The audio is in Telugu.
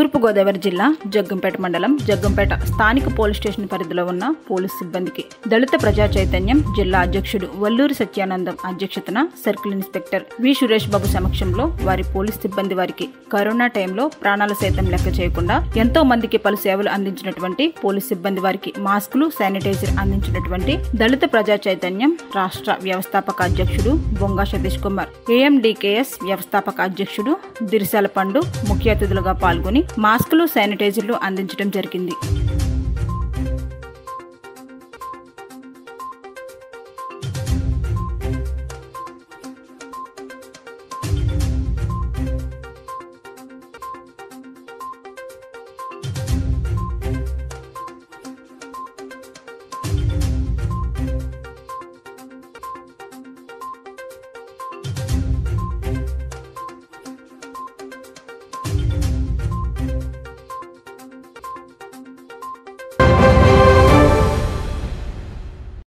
తూర్పుగోదావరి జిల్లా జగ్గంపేట మండలం జగ్గంపేట స్థానిక పోలీస్ స్టేషన్ పరిధిలో ఉన్న పోలీస్ సిబ్బందికి దళిత ప్రజా చైతన్యం జిల్లా అధ్యక్షుడు వల్లూరి సత్యానందం అధ్యక్షతన circle inspector V Suresh Babu సమక్షంలో వారి పోలీస్ సిబ్బంది వారికి కరోనా టైంలో ప్రాణాలు సైతం లెక్క చేయకుండా ఎంతో మందికి పలు సేవలు అందించినటువంటి పోలీస్ సిబ్బంది వారికి మాస్కులు శానిటైజర్ అందించినటువంటి దళిత ప్రజా చైతన్యం రాష్ట్ర వ్యవస్థాపక అధ్యక్షుడు బొంగా సతీష్ కుమార్ ఏఎండికేఎస్ వ్యవస్థాపక అధ్యక్షుడు దిరిశాల పండు ముఖ్య అతిథులుగా పాల్గొని మాస్కులు శానిటైజర్లు అందించడం జరిగింది